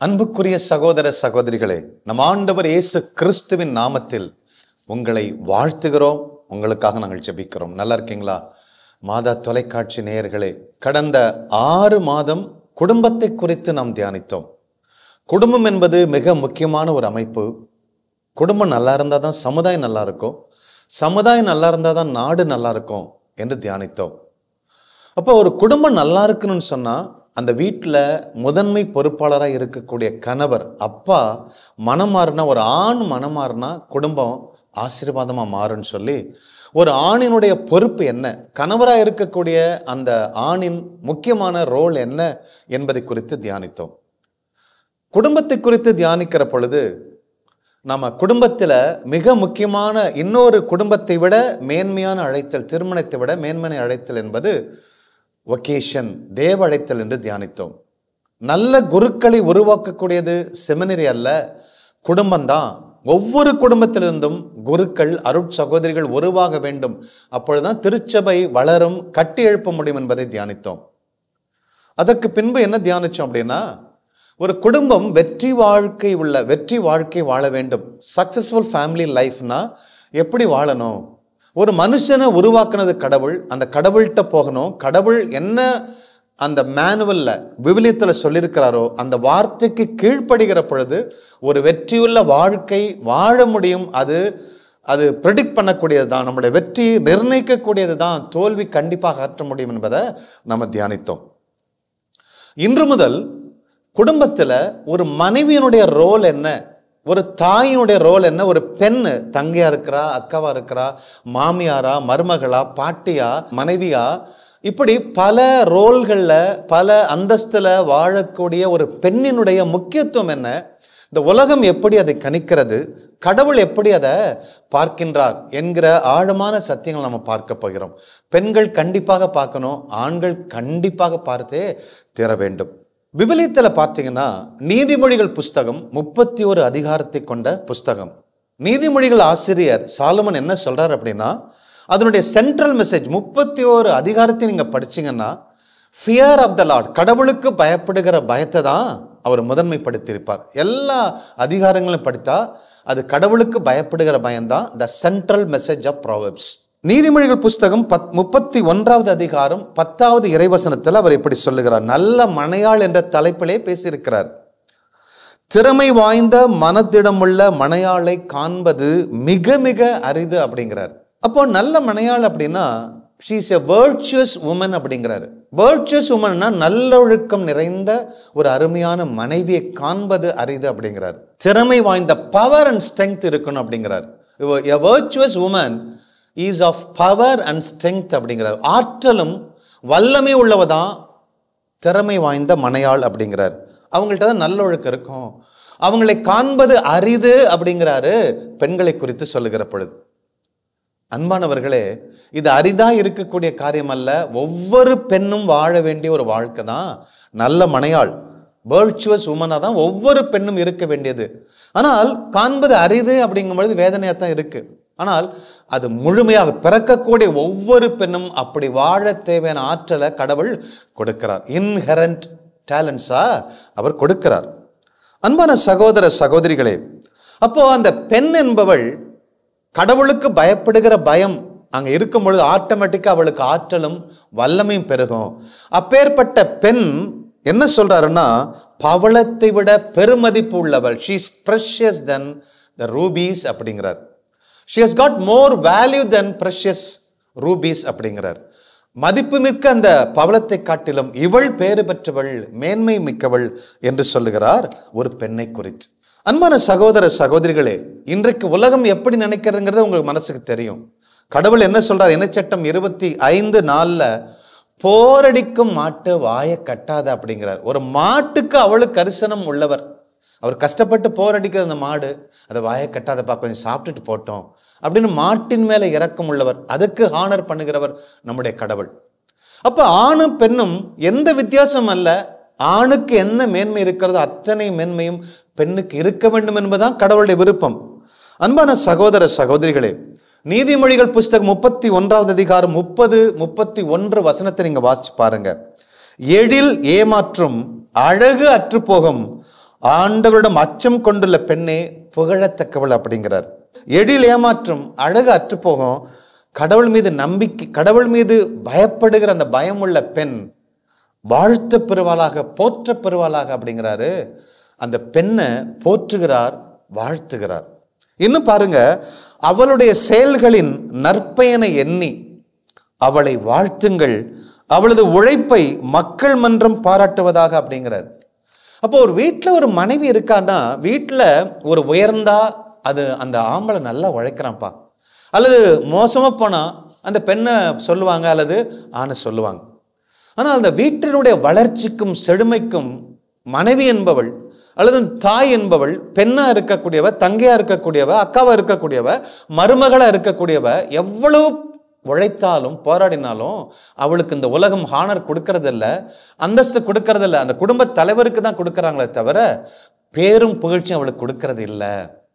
அன்புக்குரிய சகோதர சகோதரிகளே நம் ஆண்டவர் இயேசு கிறிஸ்துவின் நாமத்தில் உங்களை வாழ்த்துகிறோம் உங்களுக்காக நாங்கள் ஜெபிக்கிறோம் நல்லா இருக்கீங்களா மாதா தொலைக்காட்சி நேயர்களே கடந்த ஆறு மாதம் குடும்பத்தை குறித்து நாம் தியானித்தோம் குடும்பம் என்பது மிக முக்கியமான ஒரு அமைப்பு குடும்பம் நல்லா இருந்தால் தான் சமுதாயம் நல்லா இருக்கும் சமுதாயம் நல்லா இருந்தால் தான் நாடு நல்லா இருக்கும் என்று தியானித்தோம் அப்போ ஒரு குடும்பம் நல்லா இருக்கணும்னு சொன்னால் அந்த வீட்டில் முதன்மை பொறுப்பாளராக இருக்கக்கூடிய கணவர் அப்பா மனம் மாறினா ஒரு ஆண் மனம் மாறினா குடும்பம் ஆசீர்வாதமாக மாறும்னு சொல்லி ஒரு ஆணினுடைய பொறுப்பு என்ன கணவராக இருக்கக்கூடிய அந்த ஆணின் முக்கியமான ரோல் என்ன என்பதை குறித்து தியானித்தோம் குடும்பத்தை குறித்து தியானிக்கிற பொழுது நம்ம குடும்பத்தில் மிக முக்கியமான இன்னொரு குடும்பத்தை விட மேன்மையான அழைத்தல் திருமணத்தை விட மேன்மையான அழைத்தல் என்பது ஒகேஷன் தேவ அழைத்தல் என்று தியானித்தோம் நல்ல குருக்களை உருவாக்கக்கூடியது செமினரி அல்ல குடும்பம்தான் ஒவ்வொரு குடும்பத்திலிருந்தும் குருக்கள் அருட்சகோதரிகள் உருவாக வேண்டும் அப்பொழுதுதான் திருச்சபை வளரும் கட்டி எழுப்ப முடியும் என்பதை தியானித்தோம் அதற்கு பின்பு என்ன தியானிச்சோம் அப்படின்னா ஒரு குடும்பம் வெற்றி வாழ்க்கை உள்ள வெற்றி வாழ்க்கை வாழ வேண்டும் சக்சஸ்ஃபுல் ஃபேமிலி லைஃப்னா எப்படி வாழணும் ஒரு மனுஷனை உருவாக்குனது கடவுள் அந்த கடவுள்கிட்ட போகணும் கடவுள் என்ன அந்த மேனுவல்ல விவிலியத்தில் சொல்லியிருக்கிறாரோ அந்த வார்த்தைக்கு கீழ்ப்படுகிற பொழுது ஒரு வெற்றியுள்ள வாழ்க்கை வாழ முடியும் அது அது ப்ரெடிக்ட் பண்ணக்கூடியது தான் நம்முடைய வெற்றி நிர்ணயிக்கக்கூடியது தான் தோல்வி கண்டிப்பாக ஆற்ற முடியும் என்பதை நம்ம தியானித்தோம் இன்று முதல் குடும்பத்தில் ஒரு மனைவியினுடைய ரோல் என்ன ஒரு தாயினுடைய ரோல் என்ன ஒரு பெண்ணு தங்கையா இருக்கிறா அக்காவா இருக்கிறா மாமியாரா மருமகளா பாட்டியா மனைவியா இப்படி பல ரோல்களில் பல அந்தஸ்தில் வாழக்கூடிய ஒரு பெண்ணினுடைய முக்கியத்துவம் என்ன இந்த உலகம் எப்படி அதை கணிக்கிறது கடவுள் எப்படி அதை பார்க்கின்றார் என்கிற ஆழமான சத்தியங்கள் நம்ம பார்க்க போகிறோம் பெண்கள் கண்டிப்பாக பார்க்கணும் ஆண்கள் கண்டிப்பாக பார்த்தே தீர வேண்டும் விவிலியத்தில் பார்த்தீங்கன்னா நீதிமொழிகள் புஸ்தகம் முப்பத்தி ஒரு அதிகாரத்தை கொண்ட புஸ்தகம் நீதிமொழிகள் ஆசிரியர் சாலமன் என்ன சொல்றார் அப்படின்னா அதனுடைய சென்ட்ரல் மெசேஜ் முப்பத்தி ஒரு அதிகாரத்தை நீங்க படிச்சீங்கன்னா ஃபியர் ஆஃப் த லார்ட் கடவுளுக்கு பயப்படுகிற பயத்தை தான் அவர் முதன்மைப்படுத்தியிருப்பார் எல்லா அதிகாரங்களும் படித்தா அது கடவுளுக்கு பயப்படுகிற பயம்தான் the central message of Proverbs நீதிமொழிகள் புஸ்தகம் பத் முப்பத்தி ஒன்றாவது அதிகாரம் பத்தாவது இறைவசனத்தில் அவர் இப்படி சொல்லுகிறார் நல்ல மனையாள் என்ற தலைப்பிலே பேசியிருக்கிறார் திறமை வாய்ந்த மனத்திடமுள்ள மனையாளை காண்பது மிக மிக அரிது அப்படிங்கிறார் அப்போ நல்ல மனையாள் அப்படின்னா ஷீஸ் எ வேர்ச்சுவஸ் உமன் அப்படிங்கிறாரு வேர்ச்சுவஸ் உமன்னா நல்லொழுக்கம் நிறைந்த ஒரு அருமையான மனைவியை காண்பது அரிது அப்படிங்கிறார் திறமை வாய்ந்த பவர் அண்ட் ஸ்ட்ரென்த் இருக்கணும் அப்படிங்கிறார் a virtuous woman is of power and strength அப்படிங்கிறார் ஆற்றலும் வல்லமை உள்ளவ தான் திறமை வாய்ந்த மனையாள் அப்படிங்கிறார் அவங்கள்ட்ட தான் நல்லொழுக்கம் இருக்கும் அவங்களை காண்பது அரிது அப்படிங்கிறாரு பெண்களை குறித்து சொல்லுகிற பொழுது அன்பானவர்களே இது அரிதா இருக்கக்கூடிய காரியம் அல்ல ஒவ்வொரு பெண்ணும் வாழ வேண்டிய ஒரு வாழ்க்கை தான் நல்ல மனையாள் வேர்ச்சுவஸ் உமனாக தான் ஒவ்வொரு பெண்ணும் இருக்க வேண்டியது ஆனால் காண்பது அரிது அப்படிங்கும் பொழுது வேதனையாக தான் இருக்கு ஆனால் அது முழுமையாக பிறக்கக்கூடிய ஒவ்வொரு பெண்ணும் அப்படி வாழ தேவையான ஆற்றலை கடவுள் கொடுக்கிறார் இன்ஹெரண்ட் டேலண்ட்ஸா அவர் கொடுக்கிறார் அன்பான சகோதர சகோதரிகளே அப்போ அந்த பெண் என்பவள் கடவுளுக்கு பயப்படுகிற பயம் அங்கே இருக்கும் பொழுது ஆட்டோமேட்டிக்காக அவளுக்கு ஆற்றலும் வல்லமையும் பெருகும் அப்பேற்பட்ட பெண் என்ன சொல்றாருன்னா பவளத்தை விட பெருமதிப்பு உள்ளவள் she's precious then the rubies அப்படிங்கிறார் she has got more value then precious rubies அப்படிங்கிறார் மதிப்புமிக்க அந்த பவளத்தை காட்டிலும் இவள் பேறு பெற்றவள் மேன்மை மிக்கவள் என்று சொல்லுகிறார் ஒரு பெண்ணை குறித்து அன்பான சகோதர சகோதரிகளே இன்றைக்கு உலகம் எப்படி நினைக்கிறதுங்கிறது உங்களுக்கு மனசுக்கு தெரியும் கடவுள் என்ன சொல்றார் என்ன சட்டம் இருபத்தி ஐந்து நாள்ல போரடிக்கும் மாட்டு வாயை கட்டாத அப்படிங்கிறார் ஒரு மாட்டுக்கு அவளுக்கு கரிசனம் உள்ளவர் அவர் கஷ்டப்பட்டு போரடிக்கிற அந்த மாடு அதை வாயை கட்டாதப்பா கொஞ்சம் சாப்பிட்டுட்டு போட்டோம் அப்படின்னு மாட்டின் மேலே இறக்கம் உள்ளவர் அதுக்கு ஹானர் பண்ணுகிறவர் நம்முடைய கடவுள் அப்போ ஆணும் பெண்ணும் எந்த வித்தியாசம் அல்ல ஆணுக்கு என்ன மேன்மை இருக்கிறதோ அத்தனை மேன்மையும் பெண்ணுக்கு இருக்க வேண்டும் என்பதுதான் கடவுளுடைய விருப்பம் அன்பான சகோதர சகோதரிகளே நீதிமொழிகள் புஸ்தகம் முப்பத்தி ஒன்றாவது அதிகாரம் முப்பது முப்பத்தி ஒன்று வசனத்தை நீங்க வாசிச்சு பாருங்க எழில் ஏமாற்றும் அழகு அற்றுப்போகும் ஆண்டவரிடம் அச்சம் கொண்டுள்ள பெண்ணே புகழத்தக்கவள் அப்படிங்கிறார் எழில் ஏமாற்றும் அழகு அற்று போகும் கடவுள் மீது நம்பிக்கை கடவுள் மீது பயப்படுகிற அந்த பயமுள்ள பெண் வாழ்த்த பெறுவாளாக போற்ற பெறுவாளாக அப்படிங்கிறாரு அந்த பெண்ணை போற்றுகிறார் வாழ்த்துகிறார் இன்னும் பாருங்க அவளுடைய செயல்களின் நற்பயனை எண்ணி அவளை வாழ்த்துங்கள் அவளது உழைப்பை மக்கள் மன்றம் பாராட்டுவதாக அப்படிங்கிறார் அப்போ ஒரு வீட்டில் ஒரு மனைவி இருக்கான்னா வீட்டில் ஒரு உயர்ந்தா அது அந்த ஆம்பளை நல்லா உழைக்கிறான்ப்பா அல்லது மோசமாக போனால் அந்த பெண்ணை சொல்லுவாங்க அல்லது ஆணை சொல்லுவாங்க ஆனால் அந்த வீட்டினுடைய வளர்ச்சிக்கும் செழுமைக்கும் மனைவி என்பவள் அல்லது தாய் என்பவள் பெண்ணா இருக்கக்கூடியவ தங்கையா இருக்கக்கூடியவ அக்காவா இருக்கக்கூடியவ மருமகளா இருக்கக்கூடியவ எவ்வளவு உழைத்தாலும் போராடினாலும் அவளுக்கு இந்த உலகம் ஹானர் கொடுக்கறதில்ல அந்தஸ்து கொடுக்கறதில்ல அந்த குடும்ப தலைவருக்கு தான் கொடுக்கறாங்களே தவிர பேரும் புகழ்ச்சியும் அவளுக்கு கொடுக்கறது இல்லை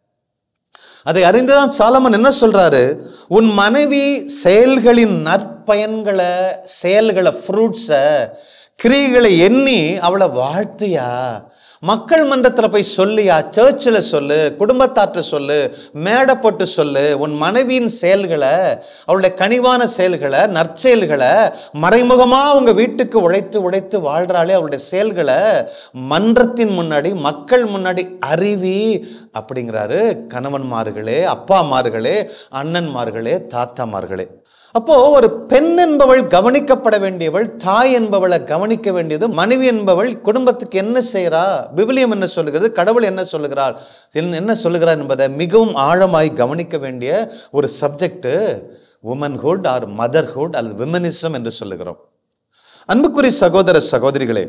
அதை அறிந்துதான் சாலமன் என்ன சொல்றாரு உன் மனைவி செயல்களின் நற்பயன்களை செயல்களை ஃப்ரூட்ஸை கிரிகளை எண்ணி அவளை வாழ்த்தியா மக்கள் மன்றத்தில் போய் சொல்லியா சர்ச்சில் சொல்லு குடும்பத்தாற்ற சொல்லு மேடை போட்டு சொல்லு உன் மனைவியின் செயல்களை அவளுடைய கனிவான செயல்களை நற்செயல்களை மறைமுகமாக உங்க வீட்டுக்கு உழைத்து உழைத்து வாழ்றாளே அவளுடைய செயல்களை மன்றத்தின் முன்னாடி மக்கள் முன்னாடி அறிவி அப்படிங்கிறாரு கணவன்மார்களே அப்பாமார்களே அண்ணன்மார்களே தாத்தாமார்களே அப்போ ஒரு பெண் என்பவள் கவனிக்கப்பட வேண்டியவள் தாய் என்பவளை கவனிக்க வேண்டியது மனைவி என்பவள் குடும்பத்துக்கு என்ன செய்கிறா விவிலியம் என்ன சொல்லுகிறது கடவுள் என்ன சொல்லுகிறாள் என்ன- என்ன சொல்லுகிறார் என்பதை மிகவும் ஆழமாய் கவனிக்க வேண்டிய ஒரு சப்ஜெக்ட் உமன்ஹுட் ஆர் மதர்ஹுட் அல்லது விமனிசம் என்று சொல்லுகிறோம் அன்புக்குரிய சகோதர சகோதரிகளே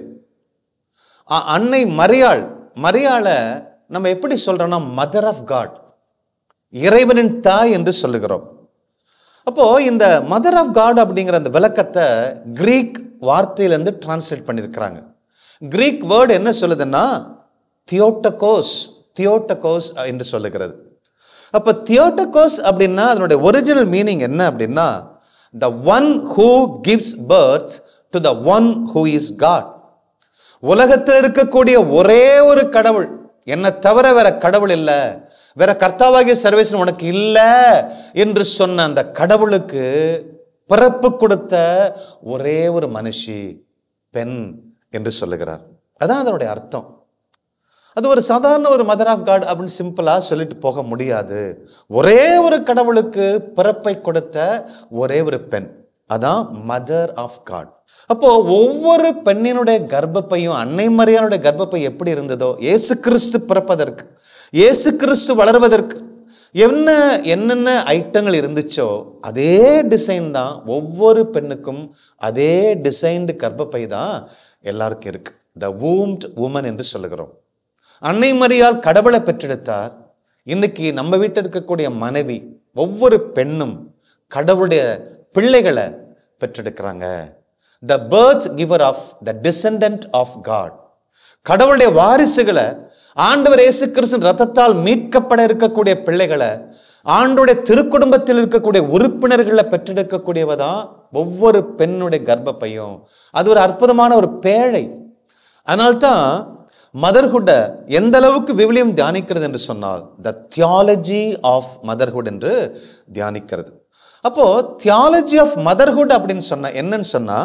அ- அன்னை மரியாள் மரியாளை நம்ம எப்படி சொல்றோம்னா மதர் ஆஃப் காட் இறைவனின் தாய் என்று சொல்லுகிறோம் அப்போ இந்த மதர் ஆஃப் காட் அப்படிங்கிற அந்த விளக்கத்தை கிரீக் வார்த்தையிலேருந்து டிரான்ஸ்லேட் பண்ணியிருக்கிறாங்க கிரீக் வேர்டு என்ன சொல்லுதுன்னா தியோட்டகோஸ் தியோட்டகோஸ் என்று சொல்லுகிறது அப்போ தியோட்டகோஸ் அப்படின்னா அதனுடைய ஒரிஜினல் மீனிங் என்ன அப்படின்னா the one who gives birth to the one who is God உலகத்தில் இருக்கக்கூடிய ஒரே ஒரு கடவுள் என்னை தவிர வேற கடவுள் இல்லை வேற கர்த்தாவாகிய சர்வேசன் உனக்கு இல்லை என்று சொன்ன அந்த கடவுளுக்கு பிறப்பு கொடுத்த ஒரே ஒரு மனுஷி பெண் என்று சொல்லுகிறார் அதான் அதனுடைய அர்த்தம் அது ஒரு சாதாரண ஒரு மதர் ஆஃப் காட் அப்படின்னு சிம்பிளா சொல்லிட்டு போக முடியாது ஒரே ஒரு கடவுளுக்கு பிறப்பை கொடுத்த ஒரே ஒரு பெண் அதான் மதர் ஆஃப் காட் அப்போ ஒவ்வொரு பெண்ணினுடைய கர்ப்பப்பையும் அன்னை மரியானுடைய கர்ப்பப்பை எப்படி இருந்ததோ இயேசு கிறிஸ்து பிறப்பதற்கு இயேசு கிறிஸ்து வளர்வதற்கு என்ன என்னென்ன ஐட்டங்கள் இருந்துச்சோ அதே டிசைன் தான் ஒவ்வொரு பெண்ணுக்கும் அதே டிசைன்டு கர்ப்பப்பை தான் எல்லாருக்கும் இருக்கு த வூம்ட் உமன் என்று சொல்லுகிறோம் அன்னை மரியாள் கடவுளை பெற்றெடுத்தார் இன்னைக்கு நம்ம வீட்டில் இருக்கக்கூடிய மனைவி ஒவ்வொரு பெண்ணும் கடவுளுடைய பிள்ளைகளை பெற்றெடுக்கிறாங்க the birth giver of the descendant of God கடவுளுடைய வாரிசுகளை ஆண்டவர் இயேசு கிறிஸ்துவின் ரத்தத்தால் மீட்கப்பட இருக்கக்கூடிய பிள்ளைகளை ஆண்டுடைய திருக்குடும்பத்தில் இருக்கக்கூடிய உறுப்பினர்களை பெற்றெடுக்கக்கூடியவ தான் ஒவ்வொரு பெண்ணுடைய கர்ப்பப்பையும் அது ஒரு அற்புதமான ஒரு பேழை அதனால்தான் மதர்ஹுட்டை எந்த அளவுக்கு விவிலியம் தியானிக்கிறது என்று சொன்னால் த தியாலஜி ஆஃப் மதர்ஹுட் என்று தியானிக்கிறது அப்போ தியாலஜி ஆஃப் மதர்ஹுட் அப்படின்னு சொன்னா என்னன்னு சொன்னா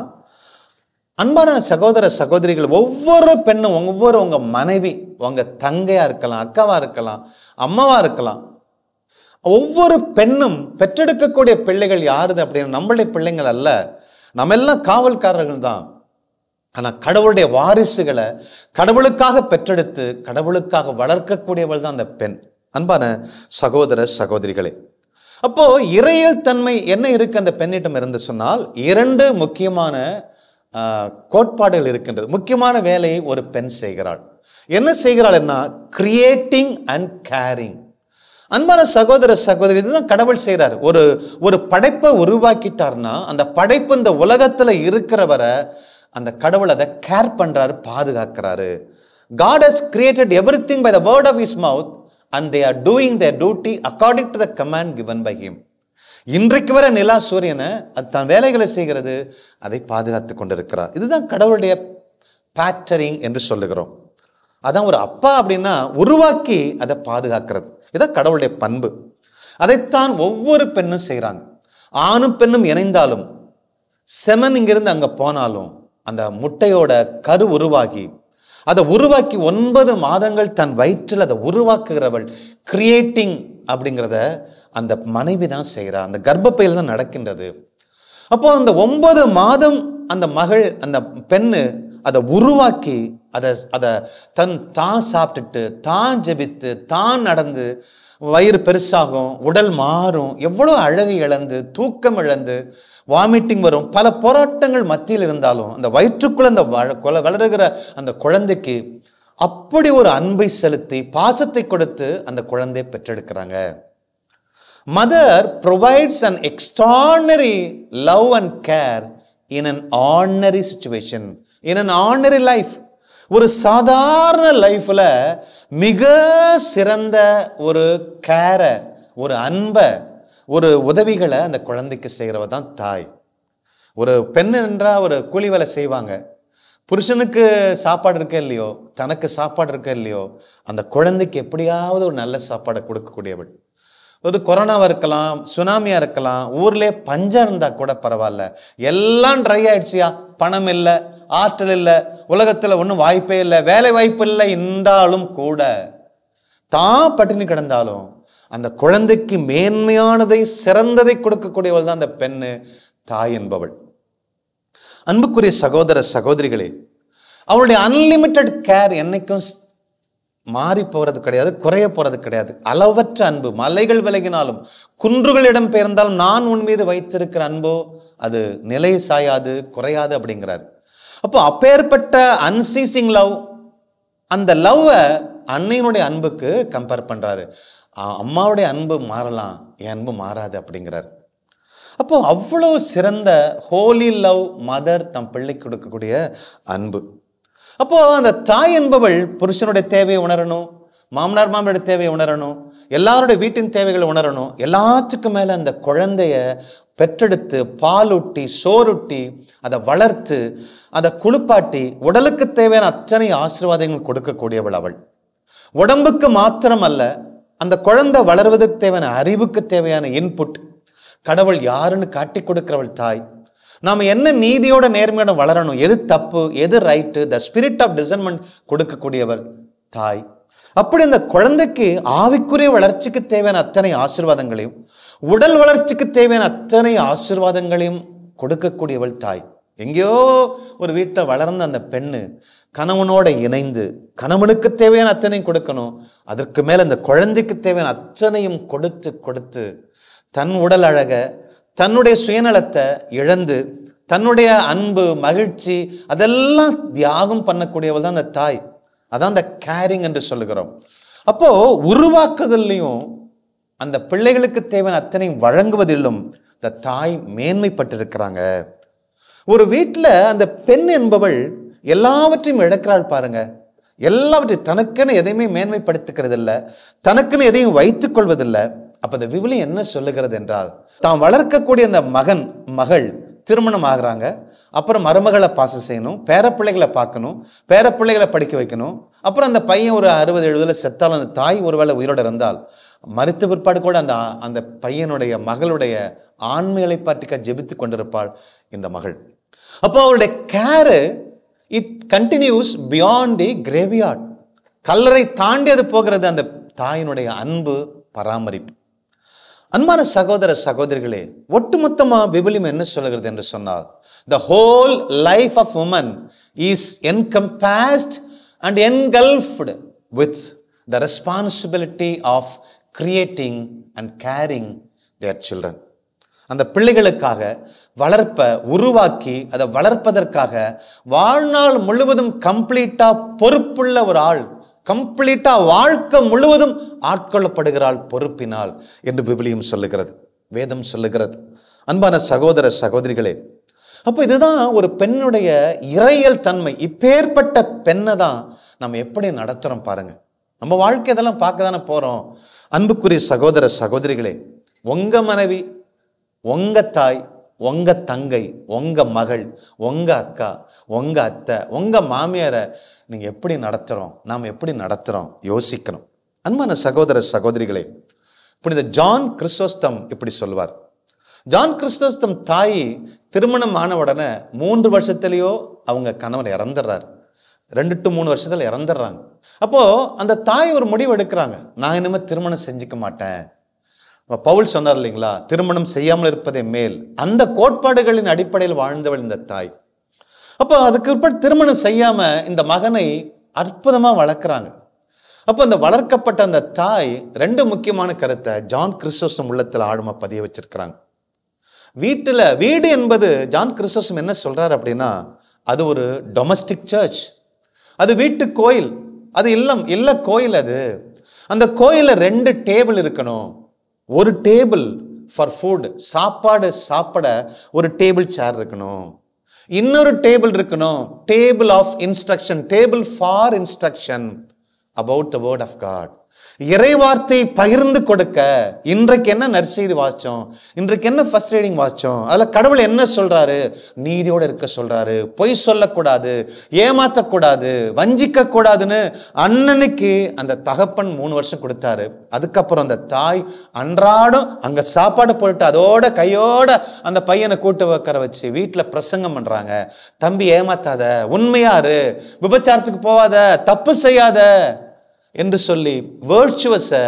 அன்பான சகோதர சகோதரிகள் ஒவ்வொரு பெண்ணும் ஒவ்வொரு உங்க மனைவி உங்க தங்கையா இருக்கலாம் அக்காவா இருக்கலாம் அம்மாவா இருக்கலாம் ஒவ்வொரு பெண்ணும் பெற்றெடுக்கக்கூடிய பிள்ளைகள் யாருது அப்படின்னு நம்மளுடைய பிள்ளைங்கள் அல்ல நம்ம எல்லாம் காவல்காரர்கள் தான் ஆனா கடவுளுடைய வாரிசுகளை கடவுளுக்காக பெற்றெடுத்து கடவுளுக்காக வளர்க்கக்கூடியவள் தான் அந்த பெண் அன்பான சகோதர சகோதரிகளே அப்போ இறையல் தன்மை என்ன இருக்கு அந்த பெண்ணிடம் இருந்து சொன்னால் இரண்டு முக்கியமான ஆஹ், கோட்பாடுகள் இருக்கின்றது முக்கியமான வேலையை ஒரு பெண் செய்கிறாள் என்ன செய்கிறாள் என்ன கிரியேட்டிங் அண்ட் கேரிங் அன்பான சகோதர சகோதரி இதுதான் கடவுள் செய்றார் ஒரு ஒரு படைப்பை உருவாக்கிட்டார்னா அந்த படைப்பு இந்த உலகத்துல இருக்கிறவரை அந்த கடவுள் அதை கேர் பண்றாரு பாதுகாக்கிறாரு God has created everything by the word of his mouth and they are doing their duty according to the command given by him இன்றைக்கு வர நிலா சூரியனை அது தான் வேலைகளை செய்கிறது அதை பாதுகாத்து கொண்டிருக்கிறார் இதுதான் கடவுளுடைய பேட்டரிங் என்று சொல்லுகிறோம் அதான் ஒரு அப்பா அப்படின்னா உருவாக்கி அதை பாதுகாக்கிறது இதான் கடவுளுடைய பண்பு அதைத்தான் ஒவ்வொரு பெண்ணும் செய்கிறாங்க ஆணும் பெண்ணும் இணைந்தாலும் செமன் இங்கிருந்து அங்கே போனாலும் அந்த முட்டையோட கரு உருவாகி அதை உருவாக்கி ஒன்பது மாதங்கள் தன் வயிற்றில் அதை உருவாக்குகிறவள் கிரியேட்டிங் அப்படிங்கிறத அந்த மனைவி தான் செய்கிறா அந்த கர்ப்பப்பையில் தான் நடக்கின்றது அப்போ அந்த ஒன்பது மாதம் அந்த மகள் அந்த பெண்ணு அதை உருவாக்கி அதை அதை தன் தான் சாப்பிட்டுட்டு தான் ஜெபித்து தான் நடந்து வயிறு பெருசாகும் உடல் மாறும் எவ்வளோ அழகு இழந்து தூக்கம் இழந்து வாமிட்டிங் வரும் பல போராட்டங்கள் மத்தியில் இருந்தாலும் அந்த வயிற்றுக்குள்ள அந்த வள- கொல- வளருகிற அந்த குழந்தைக்கு அப்படி ஒரு அன்பை செலுத்தி பாசத்தை கொடுத்து அந்த குழந்தையை பெற்றெடுக்கிறாங்க mother provides an extraordinary love and care in an ordinary situation in an ordinary life ஒரு சாதாரண லைஃப்ல மிக சிறந்த ஒரு கேரை ஒரு அன்பை ஒரு உதவிகளை அந்த குழந்தைக்கு செய்கிறவ தான் தாய் ஒரு பெண் என்றால் ஒரு கூலி வேலை செய்வாங்க புருஷனுக்கு சாப்பாடு இருக்க இல்லையோ தனக்கு சாப்பாடு இருக்க இல்லையோ அந்த குழந்தைக்கு எப்படியாவது ஒரு நல்ல சாப்பாடை கொடுக்கக்கூடியவள் ஒரு கொரோனாவா இருக்கலாம் சுனாமியா இருக்கலாம் ஊர்லயே பஞ்சம் இருந்தா கூட பரவாயில்ல எல்லாம் ட்ரை ஆயிடுச்சியா பணம் இல்லை ஆற்றல் இல்லை உலகத்துல ஒன்றும் வாய்ப்பே இல்லை வேலை வாய்ப்பு இல்லை இருந்தாலும் கூட தான் பட்டினி கிடந்தாலும் அந்த குழந்தைக்கு மேன்மையானதை சிறந்ததை கொடுக்கக்கூடியவள் தான் அந்த பெண்ணு தாய் என்பவள் அன்புக்குரிய சகோதர சகோதரிகளே அவளுடைய அன்லிமிட்டெட் கேர் என்னைக்கும் ஸ்- மாறி போறது கிடையாது குறைய போறது கிடையாது அளவற்ற அன்பு மலைகள் விலகினாலும் குன்றுகள் இடம் பெயர்ந்தாலும் நான் உன் மீது வைத்திருக்கிற அன்போ அது நிலை சாயாது குறையாது அப்படிங்கிறார் அப்போ அப்பேற்பட்ட அன்சீசிங் லவ் அந்த லவ்வை அன்னையினுடைய அன்புக்கு கம்பேர் பண்றாரு அ- அம்மாவுடைய அன்பு மாறலாம் என் அன்பு மாறாது அப்படிங்கிறார் அப்போ அவ்வளவு சிறந்த ஹோலி லவ் மதர் தம் பிள்ளைக்கு கொடுக்கக்கூடிய அன்பு அப்போ அந்த தாய் என்பவள் புருஷனுடைய தேவையை உணரணும் மாமனார் மாமனுடைய தேவையை உணரணும் எல்லாருடைய வீட்டின் தேவைகளை உணரணும் எல்லாத்துக்கும் மேல அந்த குழந்தைய பெற்றெடுத்து பாலூட்டி சோறுட்டி அதை வளர்த்து அதை குளிப்பாட்டி உடலுக்கு தேவையான அத்தனை ஆசீர்வாதங்கள் கொடுக்கக்கூடியவள் அவள் உடம்புக்கு மாத்திரம் அல்ல அந்த குழந்தை வளர்வதற்கு தேவையான அறிவுக்கு தேவையான இன்புட் கடவுள் யாருன்னு காட்டி கொடுக்கிறவள் தாய் நாம என்ன நீதியோட நேர்மையோட வளரணும் எது தப்பு எது right the spirit of discernment கொடுக்கக்கூடியவர் தாய் அப்படி அந்த குழந்தைக்கு ஆவிக்குரிய வளர்ச்சிக்கு தேவையான அத்தனை ஆசீர்வாதங்களையும் உடல் வளர்ச்சிக்கு தேவையான அத்தனை ஆசீர்வாதங்களையும் கொடுக்கக்கூடியவள் தாய் எங்கேயோ ஒரு வீட்டில் வளர்ந்த அந்த பெண்ணு கணவனோட இணைந்து கணவனுக்கு தேவையான அத்தனையும் கொடுக்கணும் அதற்கு மேல அந்த குழந்தைக்கு தேவையான அத்தனையும் கொடுத்து கொடுத்து தன் உடல் அழக தன்னுடைய சுயநலத்தை இழந்து தன்னுடைய அன்பு மகிழ்ச்சி அதெல்லாம் தியாகம் பண்ணக்கூடியவள் தான் அந்த தாய் அதான் அந்த கேரிங் என்று சொல்லுகிறோம் அப்போ உருவாக்குதல்லையும் அந்த பிள்ளைகளுக்கு தேவையான அத்தனையும் வழங்குவதிலும் இந்த தாய் மேன்மைப்பட்டிருக்கிறாங்க ஒரு வீட்டில் அந்த பெண் என்பவள் எல்லாவற்றையும் இழக்கிறாள் பாருங்க எல்லாவற்றையும் தனக்குன்னு எதையுமே மேன்மைப்படுத்திக்கிறது இல்ல தனக்குன்னு எதையும் வைத்துக் கொள்வதில்லை அப்ப இந்த விவிலி என்ன சொல்லுகிறது என்றால் தான் வளர்க்கக்கூடிய அந்த மகன் மகள் திருமணம் ஆகுறாங்க அப்புறம் மருமகளை பாசம் செய்யணும் பேரப்பிள்ளைகளை பார்க்கணும் பேரப்பிள்ளைகளை படிக்க வைக்கணும் அப்புறம் அந்த பையன் ஒரு அறுபது எழுபதுல செத்தாலும் அந்த தாய் ஒருவேளை உயிரோடு இருந்தால் மறுத்த பிற்பாடு கூட அந்த அந்த பையனுடைய மகளுடைய ஆண்மைகளை பற்றிக்க ஜெபித்து கொண்டிருப்பாள் இந்த மகள் அப்போ அவளுடைய care it continues beyond the graveyard கல்லறை தாண்டி அது போகிறது அந்த தாயினுடைய அன்பு பராமரிப்பு அன்பான சகோதர சகோதரிகளே ஒட்டுமொத்தமா விபிலியம் என்ன சொல்லுகிறது என்று சொன்னால் the whole life of woman is encompassed and engulfed with the responsibility of creating and caring their children அந்த பிள்ளைகளுக்காக வளர்ப்ப உருவாக்கி அதை வளர்ப்பதற்காக வாழ்நாள் முழுவதும் கம்ப்ளீட்டா பொறுப்புள்ள ஒரு ஆள் கம்ப்ளீட்டா வாழ்க்கை முழுவதும் ஆட்கொள்ளப்படுகிறாள் பொறுப்பினால் என்று விவிலியம் சொல்லுகிறது வேதம் சொல்லுகிறது அன்பான சகோதர சகோதரிகளே அப்போ இதுதான் ஒரு பெண்ணுடைய இறையல் தன்மை இப்பேற்பட்ட பெண்ணை தான் நம்ம எப்படி நடத்துறோம் பாருங்க நம்ம வாழ்க்கை இதெல்லாம் பார்க்க தானே போறோம் அன்புக்குரிய சகோதர சகோதரிகளே உங்க மனைவி உங்க தாய் உங்க தங்கை உங்க மகள் உங்க அக்கா உங்க அத்தை உங்க மாமியாரை நீங்கள் எப்படி நடத்துகிறோம் நாம் எப்படி நடத்துகிறோம் யோசிக்கணும் அன்பான சகோதர சகோதரிகளே புனித ஜான் கிறிஸ்தோஸ்தம் இப்படி சொல்வார் ஜான் கிறிஸ்தோஸ்தம் தாய் திருமணம் ஆன உடனே மூன்று வருஷத்துலேயோ அவங்க கணவர் இறந்துடுறாரு ரெண்டு டு மூணு வருஷத்துல இறந்துடுறாங்க அப்போ அந்த தாய் ஒரு முடிவு எடுக்கிறாங்க நான் இனிமேல் திருமணம் செஞ்சுக்க மாட்டேன் அப்ப பவுல் சொன்னார் இல்லைங்களா திருமணம் செய்யாமல் இருப்பதே மேல் அந்த கோட்பாடுகளின் அடிப்படையில் வாழ்ந்தவள் இந்த தாய் அப்போ அதுக்கு பிற்பாடு திருமணம் செய்யாம இந்த மகனை அற்புதமா வளர்க்குறாங்க அப்போ அந்த வளர்க்கப்பட்ட அந்த தாய் ரெண்டு முக்கியமான கருத்தை ஜான் கிறிஸ்தோசம் உள்ளத்தில் ஆழமா பதிய வச்சிருக்கிறாங்க வீட்டில் வீடு என்பது ஜான் கிறிஸ்தோசம் என்ன சொல்றாரு அப்படின்னா அது ஒரு டொமஸ்டிக் சர்ச் அது வீட்டு கோயில் அது இல்லம் இல்ல கோயில் அது அந்த கோயில்ல ரெண்டு டேபிள் இருக்கணும் ஒரு டேபிள் ஃபார் ஃபுட் சாப்பாடு சாப்பிட ஒரு டேபிள் சேர் இருக்கணும் இன்னொரு டேபிள் இருக்கணும் table of instruction table for instruction about the word of God இறைவார்த்தை பகிர்ந்து கொடுக்க இன்றைக்கு என்ன நற்செய்தி வாசிச்சோம் இன்றைக்கு என்ன ஃபர்ஸ்ட் ரீடிங் வாசிச்சோம் அதுல கடவுள் என்ன சொல்றாரு நீதியோட இருக்க சொல்றாரு பொய் சொல்லக்கூடாது ஏமாற்றக்கூடாது வஞ்சிக்க கூடாதுன்னு அண்ணனுக்கு அந்த தகப்பன் மூணு வருஷம் கொடுத்தாரு அதுக்கப்புறம் அந்த தாய் அன்றாடம் அங்க சாப்பாடு போட்டு அதோட கையோட அந்த பையனை கூட்டு வைக்கிற வச்சு வீட்டுல பிரசங்கம் பண்றாங்க தம்பி ஏமாத்தாத உண்மையாரு விபச்சாரத்துக்கு போகாத தப்பு செய்யாத என்று சொல்லி வேர்ச்சுவஸை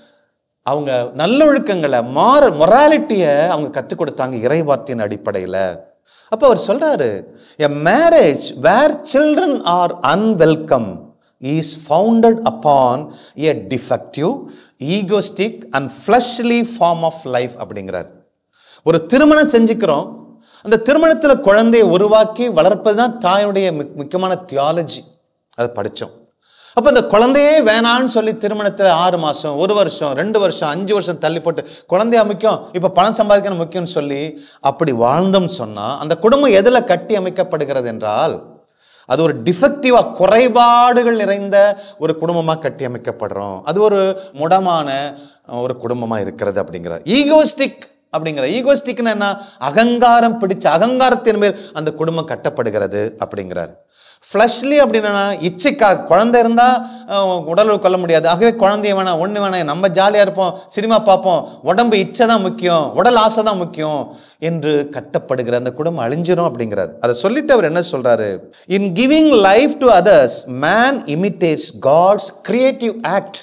அவங்க நல்லொழுக்கங்களை மாற மொராலிட்டியை அவங்க கற்றுக் கொடுத்தாங்க இறைவார்த்தையின் அடிப்படையில் அப்போ அவர் சொல்றாரு a marriage where children are unwelcome is founded upon a defective egoistic and fleshly form of life அப்படிங்கிறார் ஒரு திருமணம் செஞ்சுக்கிறோம் அந்த திருமணத்தில் குழந்தையை உருவாக்கி வளர்ப்பது தான் தாயுடைய முக்- முக்கியமான தியாலஜி அதை படித்தோம் அப்போ இந்த குழந்தையே வேணான்னு சொல்லி திருமணத்தில் ஆறு மாதம் ஒரு வருஷம் ரெண்டு வருஷம் அஞ்சு வருஷம் தள்ளி போட்டு குழந்தையா முக்கியம் இப்போ பணம் சம்பாதிக்கணும் முக்கியம்னு சொல்லி அப்படி வாழ்ந்தோம்னு சொன்னால் அந்த குடும்பம் எதில் கட்டி அமைக்கப்படுகிறது என்றால் அது ஒரு டிஃபெக்டிவாக குறைபாடுகள் நிறைந்த ஒரு குடும்பமாக கட்டி அமைக்கப்படுறோம் அது ஒரு முடமான ஒரு குடும்பமாக இருக்கிறது அப்படிங்கிறார் ஈகோஸ்டிக் அப்படிங்கிற ஈகோஸ்டிக்னா என்ன அகங்காரம் பிடிச்ச அகங்காரத்தின் மேல் அந்த குடும்பம் கட்டப்படுகிறது அப்படிங்கிறார் ஃப்ளஷ்லி அப்படின்னா இச்சைக்கா குழந்தை இருந்தால் உடல் கொள்ள முடியாது ஆகவே குழந்தைய வேணாம் ஒன்று வேணாம் நம்ம ஜாலியாக இருப்போம் சினிமா பார்ப்போம் உடம்பு இச்சை தான் முக்கியம் உடல் ஆசை தான் முக்கியம் என்று கட்டப்படுகிற அந்த குடும்பம் அழிஞ்சிரும் அப்படிங்கிறார் அதை சொல்லிட்டு அவர் என்ன சொல்றாரு in giving life to others man imitates God's creative act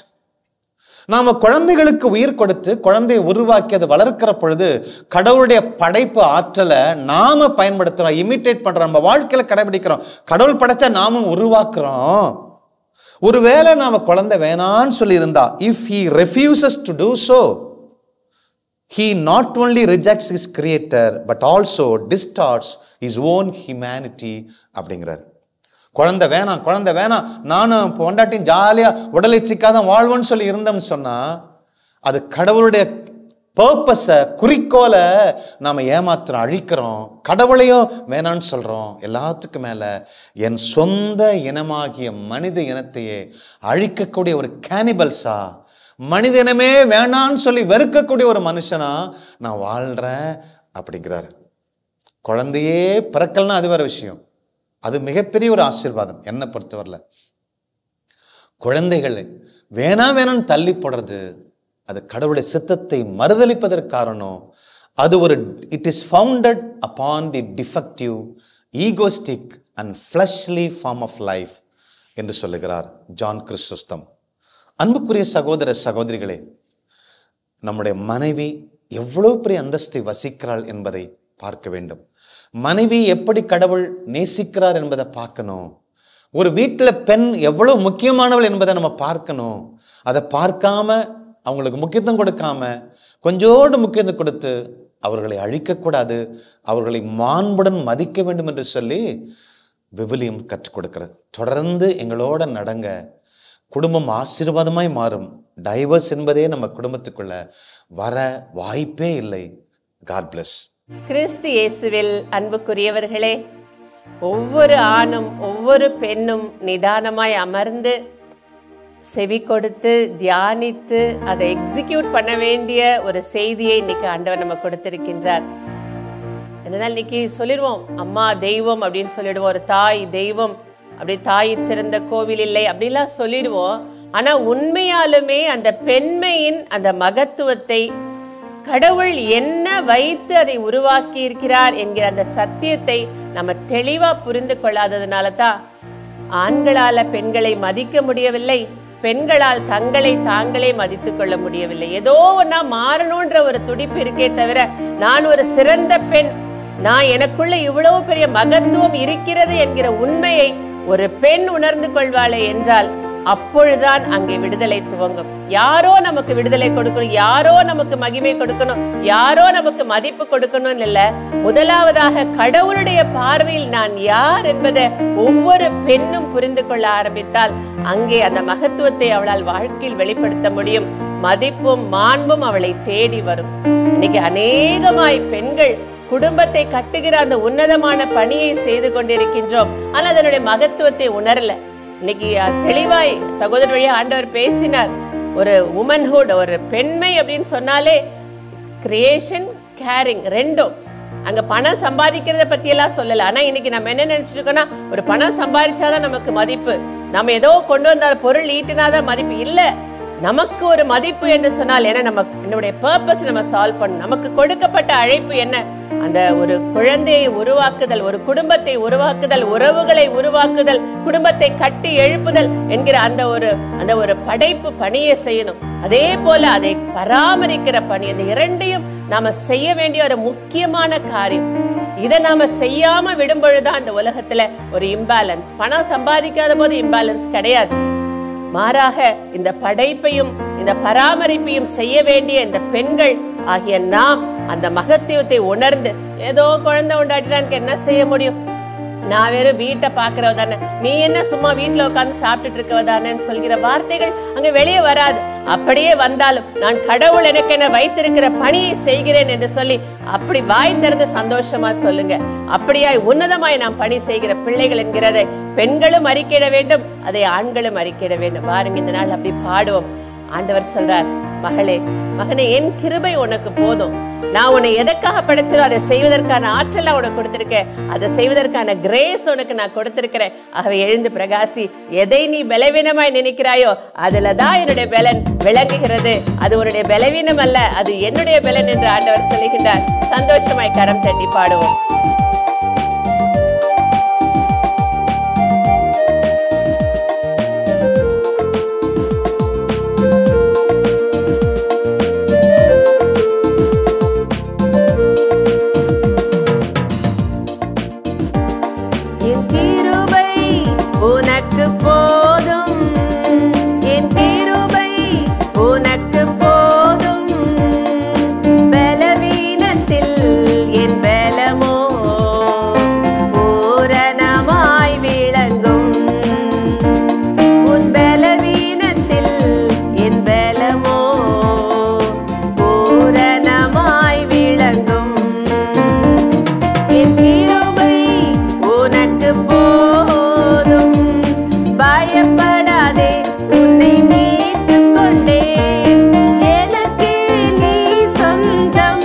நாம குழந்தைகளுக்கு உயிர் கொடுத்து குழந்தையை உருவாக்கி அதை வளர்க்கிற பொழுது கடவுளுடைய படைப்பு ஆற்றலை நாம பயன்படுத்துறோம் இமிட்டேட் பண்றோம் நம்ம வாழ்க்கையில கடைபிடிக்கிறோம் கடவுள் படைச்சா நாமும் உருவாக்குறோம் ஒருவேளை நாம குழந்தை வேணான்னு சொல்லி இருந்தா if he refuses to do so he not only rejects his creator but also distorts his own humanity அப்படிங்கிறார் குழந்தை வேணாம் குழந்தை வேணாம் நானும் பொண்டாட்டியும் ஜாலியாக உடலை சிக்காதான் வாழ்வோன்னு சொல்லி இருந்தோம்னு சொன்னா அது கடவுளுடைய பர்பஸை குறிக்கோளை நாம் ஏமாத்துறோம் அழிக்கிறோம் கடவுளையும் வேணான்னு சொல்கிறோம் எல்லாத்துக்கும் மேலே என் சொந்த இனமாகிய மனித இனத்தையே அழிக்கக்கூடிய ஒரு கேனிபல்ஸா மனித இனமே வேணான்னு சொல்லி வெறுக்கக்கூடிய ஒரு மனுஷனா நான் வாழ்கிறேன் அப்படிங்கிறார் குழந்தையே பிறக்கலன்னா அது வேற விஷயம் அது மிகப்பெரிய ஒரு ஆசீர்வாதம் என்னை பொறுத்தவரையில் குழந்தைகளை வேணா வேணான்னு தள்ளி போடுறது அது கடவுளுடைய சித்தத்தை மறுதளிப்பதற்கு காரணம் அது ஒரு it is founded upon the defective egoistic and fleshly form of life என்று சொல்லுகிறார் ஜான் கிறிஸ்துஸ்தம் அன்புக்குரிய சகோதர சகோதரிகளே நம்முடைய மனைவி எவ்வளவு பெரிய அந்தஸ்தை வசிக்கிறாள் என்பதை பார்க்க வேண்டும் மனைவி எப்படி கடவுள் நேசிக்கிறார் என்பதை பார்க்கணும் ஒரு வீட்டில் பெண் எவ்வளவு முக்கியமானவள் என்பதை நம்ம பார்க்கணும் அதை பார்க்காம அவங்களுக்கு முக்கியத்துவம் கொடுக்காம கொஞ்சோடு முக்கியத்துவம் கொடுத்து அவர்களை அழிக்கக்கூடாது அவர்களை மாண்புடன் மதிக்க வேண்டும் என்று சொல்லி விவிலியம் கற்றுக் கொடுக்கிறது தொடர்ந்து எங்களோட நடங்க குடும்பம் ஆசீர்வாதமாய் மாறும் டைவர்ஸ் என்பதே நம்ம குடும்பத்துக்குள்ள வர வாய்ப்பே இல்லை காட் bless கிறிஸ்து இயேசுவில் அன்புக்குரியவர்களே ஒவ்வொரு ஆணும் ஒவ்வொரு பெண்ணும் நிதானமாய் அமர்ந்து செவி கொடுத்து தியானித்து அதை எக்ஸிக்யூட் பண்ண வேண்டிய ஒரு செய்தியை இன்னைக்கு ஆண்டவர் நம்ம கொடுத்திருக்கின்றார் அதனால் இன்னைக்கு சொல்லிடுவோம் அம்மா தெய்வம் அப்படின்னு சொல்லிடுவோம் ஒரு தாய் தெய்வம் அப்படி தாயின் சிறந்த கோவில் இல்லை அப்படிலாம் சொல்லிடுவோம் ஆனா உண்மையாலுமே அந்த பெண்மையின் அந்த மகத்துவத்தை கடவுள் என்ன வைத்து அதை உருவாக்கி இருக்கிறார் என்கிற அந்த சத்தியத்தை நம்ம தெளிவா புரிந்து கொள்ளாததுனால தான் ஆண்களால பெண்களை மதிக்க முடியவில்லை பெண்களால் தங்களை தாங்களே மதித்து கொள்ள முடியவில்லை ஏதோ ஒன்னா மாறணுன்ற ஒரு துடிப்பு இருக்கே தவிர நான் ஒரு சிறந்த பெண் நான் எனக்குள்ள இவ்வளவு பெரிய மகத்துவம் இருக்கிறது என்கிற உண்மையை ஒரு பெண் உணர்ந்து கொள்வாளே என்றால் அப்பொழுதுதான் அங்கே விடுதலை துவங்கும் யாரோ நமக்கு விடுதலை கொடுக்கணும் யாரோ நமக்கு மகிமை கொடுக்கணும் யாரோ நமக்கு மதிப்பு கொடுக்கணும் இல்ல முதலாவதாக கடவுளுடைய பார்வையில் நான் யார் என்பதை ஒவ்வொரு பெண்ணும் புரிந்து கொள்ள ஆரம்பித்தால் அங்கே அந்த மகத்துவத்தை அவளால் வாழ்க்கையில் வெளிப்படுத்த முடியும் மதிப்பும் மாண்பும் அவளை தேடி வரும் இன்னைக்கு அநேகமாய் பெண்கள் குடும்பத்தை கட்டுகிற அந்த உன்னதமான பணியை செய்து கொண்டிருக்கின்றோம் ஆனால் அதனுடைய மகத்துவத்தை உணரல இன்னைக்கு அஹ், தெளிவாய் சகோதரர் வழியா ஆண்டவர் பேசினார் ஒரு உமன்ஹுட் ஒரு பெண்மை அப்படின்னு சொன்னாலே கிரியேஷன் கேரிங் ரெண்டும் அங்க பணம் சம்பாதிக்கிறத பத்தி எல்லாம் சொல்லல ஆனா இன்னைக்கு நம்ம என்ன நினைச்சிட்டு இருக்கோம்னா ஒரு பணம் சம்பாதிச்சாதான் நமக்கு மதிப்பு நம்ம ஏதோ கொண்டு வந்த பொருள் ஈட்டினாதான் மதிப்பு இல்ல நமக்கு ஒரு மதிப்பு என்று சொன்னால் என்ன நம்ம என்னுடைய பர்பஸ் நம்ம சால்வ் பண்ணணும் நமக்கு கொடுக்கப்பட்ட அழைப்பு என்ன அந்த ஒரு குழந்தையை உருவாக்குதல் ஒரு குடும்பத்தை உருவாக்குதல் உறவுகளை உருவாக்குதல் குடும்பத்தை கட்டி எழுப்புதல் என்கிற அந்த ஒரு அந்த ஒரு படைப்பு பணியை செய்யணும் அதே போல அதை பராமரிக்கிற பணி இந்த இரண்டையும் நாம செய்ய வேண்டிய ஒரு முக்கியமான காரியம் இதை நாம செய்யாம விடும் பொழுதுதான் இந்த உலகத்துல ஒரு இம்பேலன்ஸ் பணம் சம்பாதிக்காத போது இம்பேலன்ஸ் கிடையாது மாறாக இந்த படைப்பையும் இந்த பராமரிப்பையும் செய்ய வேண்டிய இந்த பெண்கள் ஆகிய நாம் அந்த மகத்துவத்தை உணர்ந்து ஏதோ குழந்தை உண்டாட்டினான்னு என்ன செய்ய முடியும் நான் வெறும் வீட்டை பார்க்கறவ தானே நீ என்ன சும்மா வீட்டில் உட்காந்து சாப்பிட்டுட்டு இருக்கவ தானேன்னு சொல்கிற வார்த்தைகள் அங்கே வெளியே வராது அப்படியே வந்தாலும் நான் கடவுள் எனக்கு என்ன வைத்திருக்கிற பணியை செய்கிறேன் என்று சொல்லி அப்படி வாய் திறந்து சந்தோஷமா சொல்லுங்க அப்படியாய் உன்னதமாய் நாம் பணி செய்கிற பிள்ளைகள் என்கிறதை பெண்களும் அறிக்கையிட வேண்டும் அதை ஆண்களும் அறிக்கையிட வேண்டும் பாருங்க இந்த நாள் அப்படி பாடுவோம் ஆண்டவர் சொல்றார் மகளே மகனே என் கிருபை உனக்கு போதும் நான் உன்னை எதற்காக படைச்சனோ அதை செய்வதற்கான ஆற்றலை உனக்கு கொடுத்திருக்கேன் அதை செய்வதற்கான கிரேஸ் உனக்கு நான் கொடுத்திருக்கிறேன் ஆகவே எழுந்து பிரகாசி எதை நீ பலவீனமாய் நினைக்கிறாயோ அதுல தான் என்னுடைய பலன் விளங்குகிறது அது உன்னுடைய பலவீனம் அல்ல அது என்னுடைய பலன் என்று ஆண்டவர் சொல்லுகின்றார் சந்தோஷமாய் கரம் தட்டி பாடுவோம் என் கிருபை உனக்கு போதும் என் கிருபை உனக்கு போதும் பலவீனத்தில் என் பலமோ பூரணமாய் விளங்கும் உன் பலவீனத்தில் என் பலமோ பூரணமாய் விளங்கும் என் கிருபை உனக்கு போதும் பயப்படாதே உன்னை மீட்டுக் கொண்டேன் எனக்கு நீ சொந்தம்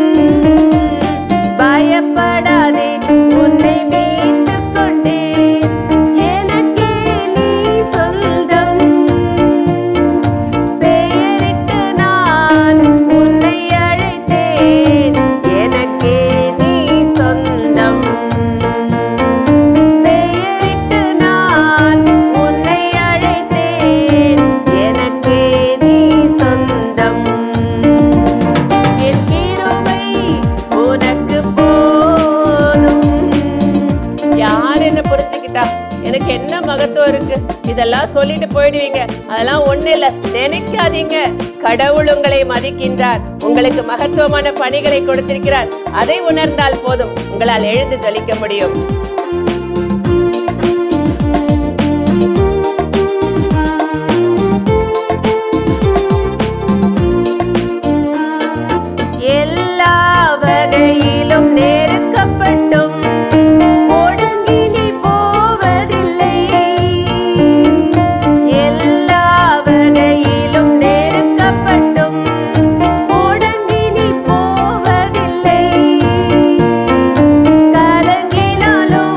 பயப்படாதே உன்னை மீட்டுக் கொண்டேன் எனக்கு நீ சொந்தம் பெயரிட்டு நான் உன்னை அழைத்தேன் எனக்கே நீ சொந்தம் பெயரிட்டு நான் உன்னை அழைத்தேன் எனக்கே நீ சொந்தம் என் கிருபை உனக்கு போதும் யார் என்ன புரிஞ்சுக்கிட்டா எனக்கு என்ன மகத்துவம் இருக்கு இதெல்லாம் சொல்லிட்டு போயிடுவீங்க அதெல்லாம் ஒண்ணு இல்ல நினைக்காதீங்க கடவுள் உங்களை மதிக்கின்றார் உங்களுக்கு மகத்துவமான பணிகளை கொடுத்திருக்கிறார் அதை உணர்ந்தால் போதும் உங்களால் எழுந்து ஜலிக்க முடியும் எல்லா வகையிலும் நெருக்கப்பட்டும் ஒடுங்கி நீ போவதில்லை எல்லா வகையிலும் நெருக்கப்பட்டும் ஒடுங்கி நீ போவதில்லை கலங்கினாலும்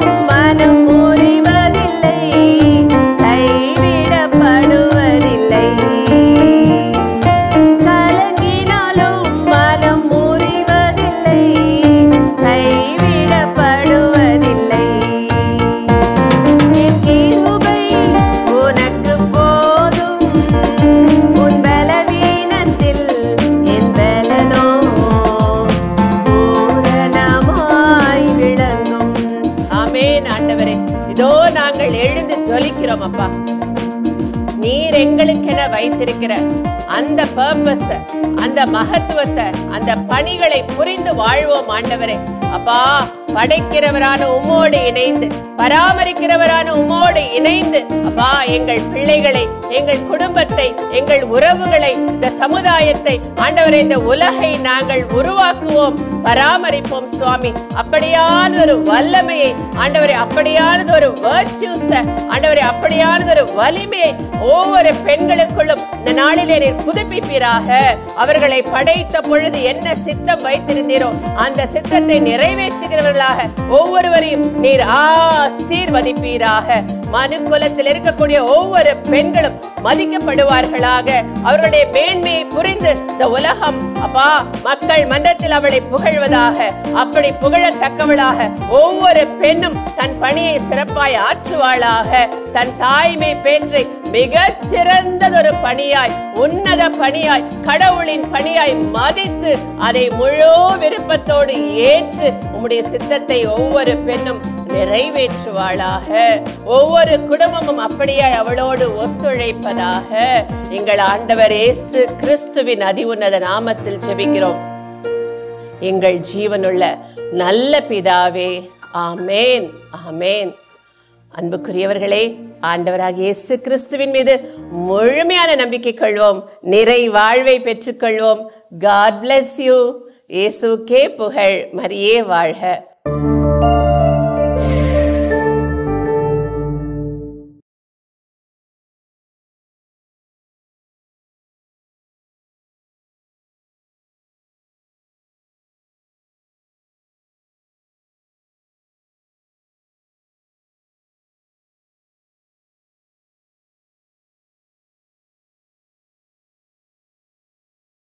ஜொலிக்கிறோம் அப்பா நீர் எங்களுக்கென வைத்திருக்கிற அந்த பர்பஸ் அந்த மகத்துவத்தை அந்த பணிகளை புரிந்து வாழ்வோம் ஆண்டவரே அப்பா படைக்கிறவரான உம்மோடு இணைந்து பராமரிக்கிறவரான உம்மோடு இணைந்து அப்பா எங்கள் பிள்ளைகளை எங்கள் குடும்பத்தை எங்கள் உறவுகளை இந்த சமுதாயத்தை ஆண்டவரே இந்த உலகை நாங்கள் உருவாக்குவோம் பராமரிப்போம் சுவாமி அப்படியானது ஒரு வல்லமையை ஆண்டவரே அப்படியானது ஒரு வேர்ச்சியூஸ ஆண்டவரே அப்படியானது ஒரு வலிமையை ஒவ்வொரு பெண்களுக்குள்ளும் இந்த நாளிலே நீர் புதுப்பிப்பீராக அவர்களை படைத்த பொழுது என்ன சித்தம் வைத்திருந்தீரோ அந்த சித்தத்தை நிறைவேற்றுகிறவர்களாக ஒவ்வொருவரையும் நீர் ஆசீர்வதிப்பீராக மனு குலத்தில் இருக்கக்கூடிய ஒவ்வொரு பெண்களும் மதிக்கப்படுவார்களாக அவர்களுடைய மேன்மையை புரிந்து இந்த உலகம் அப்பா மக்கள் மன்றத்தில் அவளை புகழ்வதாக அப்படி புகழத்தக்கவளாக ஒவ்வொரு பெண்ணும் தன் பணியை சிறப்பாய் ஆற்றுவாளாக தன் தாய்மை பேற்றை மிகச் சிறந்ததொரு பணியாய் உன்னத பணியாய் கடவுளின் பணியாய் மதித்து அதை முழு விருப்பத்தோடு ஏற்று உம்முடைய சித்தத்தை ஒவ்வொரு பெண்ணும் நிறைவேற்றுவாளாக ஒவ்வொரு குடும்பமும் அப்படியாய் அவளோடு ஒத்துழைப்பதாக எங்கள் ஆண்டவர் இயேசு கிறிஸ்துவின் அதி உன்னத நாமத்தில் ஜெபிக்கிறோம் எங்கள் ஜீவனுள்ள நல்ல பிதாவே ஆமேன் ஆமேன் அன்புக்குரியவர்களே ஆண்டவராக இயேசு கிறிஸ்துவின் மீது முழுமையான நம்பிக்கை கொள்வோம் நிறை வாழ்வை பெற்றுக்கொள்வோம் காட் bless யூ இயேசுக்கே புகழ் மரியே வாழ்க